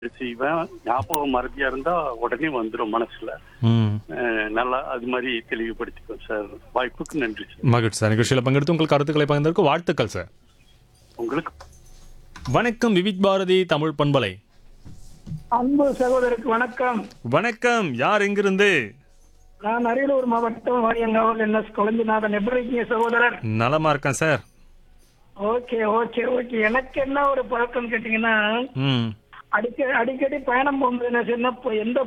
செய்வேன் ஞாபகம் மறதியா இருந்தா உடனே வந்துடும் மனசுல ம் அஹ் நல்லா அது மாதிரி தெளிவுபடுத்திப்போம் சார் வாய்ப்புக்கு நன்றி சார் மகிழ்ச்சி சார் நிகழ்ச்சியில் பங்கெடுத்து உங்கள் கருத்துக்களை பகிர்ந்ததற்கு வாழ்த்துக்கள் சார் உங்களுக்கு வணக்கம் விவித் பாரதி தமிழ் பண்பலை அன்பு சகோதரருக்கு வணக்கம் வணக்கம் யார் எங்கிருந்து நான் அரியலூர் மாவட்டம் வாரியங்காவல் என் எஸ் கொலஞ்சிநாதன் எப்படி இருக்கீங்க சகோதரர் நலமா இருக்கேன் சார் ஓகே ஓகே ஓகே எனக்கு என்ன ஒரு பழக்கம் கேட்டீங்கன்னா ம் அடிக்க அடிக்கடி பயணம் போகும்போது என்ன செய்யணும், இப்போ எந்த